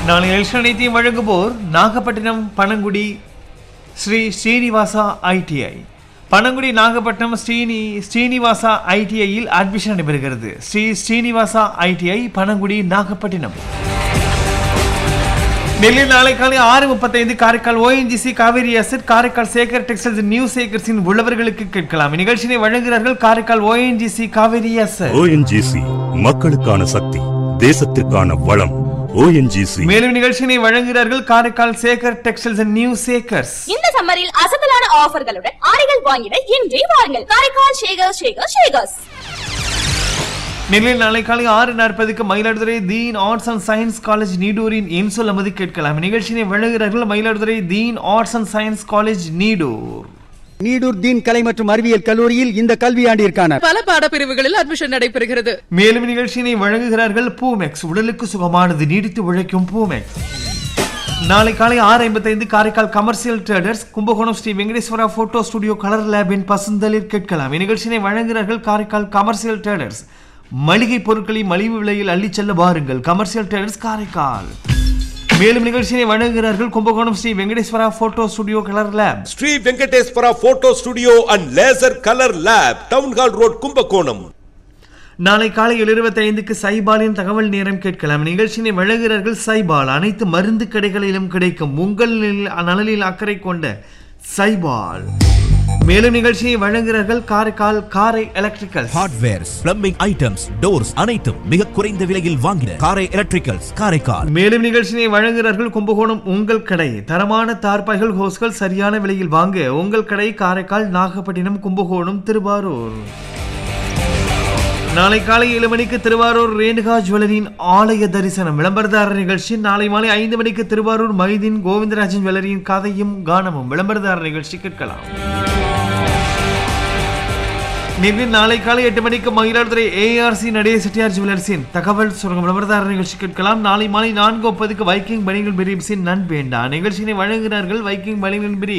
நாளை எலெக்ஷன் அனைத்தையும் வழங்குவோர் நாகப்பட்டினம் பனங்குடி ஸ்ரீ ஸ்ரீனிவாசா ஐடிஐ பனங்குடி நாகப்பட்டினம் ஸ்ரீனி ஸ்ரீனிவாசா ஐடிஐயில் அட்மிஷன் நடைபெறுகிறது ஸ்ரீ ஸ்ரீனிவாசா ஐடிஐ பனங்குடி நாகப்பட்டினம் நெல்லில் நாளை காலை ஆறு முப்பத்தைந்து Karaikal ONGC Cauvery asset Karaikal Sekar textiles new சேகர்ஸின் உள்ளவர்களுக்கு கேட்கலாம் இந்நிகழ்ச்சியை வழங்குகிறார்கள் Karaikal ONGC Cauvery asset ONGC மக்களுக்கான சக்தி தேசத்திற்கான வளம் ஓஎன்ஜிசி மேலும் நிகழ்ச்சியினை வழங்குகிறார்கள் Karaikal Sekar textiles and new Sekars இந்த சம்மரில் அசத்தலான ஆஃபர்களுடன் ஆடைகள் வாங்கிட இன்றே வாருங்கள் காரைக்கால் ஷேகர் ஷேகர் ஷேகர்ஸ் நெல்லில் நாளை காலை ஆறு நாற்பதுக்கு Mayiladuthurai Deen arts and science college நீடூரின் இன்சொல் அமதி கேட்கலாம் நிகழ்ச்சியினை வழங்குகிறார்கள் Mayiladuthurai Deen arts and science college Needur Needur Deen கலை மற்றும் அறிவியல் கல்லூரியில் இந்த கல்வியாண்டிற்கான பல பாடப்பிரிவுகளில் அட்மிஷன் நடைபெறுகிறது மேலும் நிகழ்ச்சியினை வழங்குகிறார்கள் பூமெக்ஸ் உடலுக்கு சுகமானது நீடித்து உழைக்கும் பூமெக்ஸ் நாளை காலை ஆறு ஐம்பத்தைந்து Karaikal commercial traders Kumbakonam Sri Venkateswara photo studio colour லேபின் பசுந்தலில் கேட்கலாம் இந்நிகழ்ச்சியினை வழங்குகிறார்கள் காரைக்கால் கமர்ஷியல் ட்ரேடர்ஸ் மளிகை பொருட்களை மலிவு விலையில் அள்ளிச் செல்ல வாருங்கள் கமர்ஷியல் ட்ரேடர்ஸ் காரைக்கால் மேலும் நிகழ்ச்சியினை வழங்குகிறார்கள் Kumbakonam Sri Venkateswara photo studio colour lab Sri Venkateswara photo studio and laser colour lab town hall road Kumbakonam நாளை காலை ஏழு இருபத்தைந்துக்கு சைபாலின் தகவல் நேரம் கேட்கலாம் நிகழ்ச்சியினை வழங்குகிறார்கள் சைபால் அனைத்து மருந்து கடைகளிலும் கிடைக்கும் உங்கள் நில- நலனில் அக்கறை கொண்ட சைபால் மேலும் நிகழ்ச்சியை வழங்குகிறார்கள் Karaikal Karai electrical hardwares plumbing items doors அனைத்தும் மிக குறைந்த விலையில் வாங்கின காரை எலக்ட்ரிக்கல்ஸ் காரைக்கால் மேலும் நிகழ்ச்சியை வழங்குகிறார்கள் கும்பகோணம் உங்கள் கடை தரமான தார்பாய்கள் ஹோஸ்கள் சரியான விலையில் வாங்க உங்கள் கடை காரைக்கால் நாகப்பட்டினம் கும்பகோணம் திருவாரூர் நாளை காலை ஏழு மணிக்கு திருவாரூர் ரேணுகா ஜுவல்லரியின் ஆலய தரிசனம் விளம்பரதாரர் நிகழ்ச்சி நாளை மாலை ஐந்து மணிக்கு திருவாரூர் மைதீன் கோவிந்தராஜன் ஜுவல்லரியின் கதையும் கானமும் விளம்பரதாரர் நிகழ்ச்சி கேட்கலாம் நிதின் நாளை காலை எட்டு மணிக்கு மயிலாடுதுறை ஏஆர்சி நடே செட்டியார் ஜுவல்லர்ஸின் தகவல் சுரங்கம் விளம்பரதாரர் நிகழ்ச்சி கேட்கலாம் நாளை மாலை நான்கு முப்பதுக்கு வைக்கிங் பணிகள் பிரீப்ஸின் நண்பேண்டா நிகழ்ச்சியினை வழங்குகிறார்கள் வைக்கிங் பணிகள் பிரீப்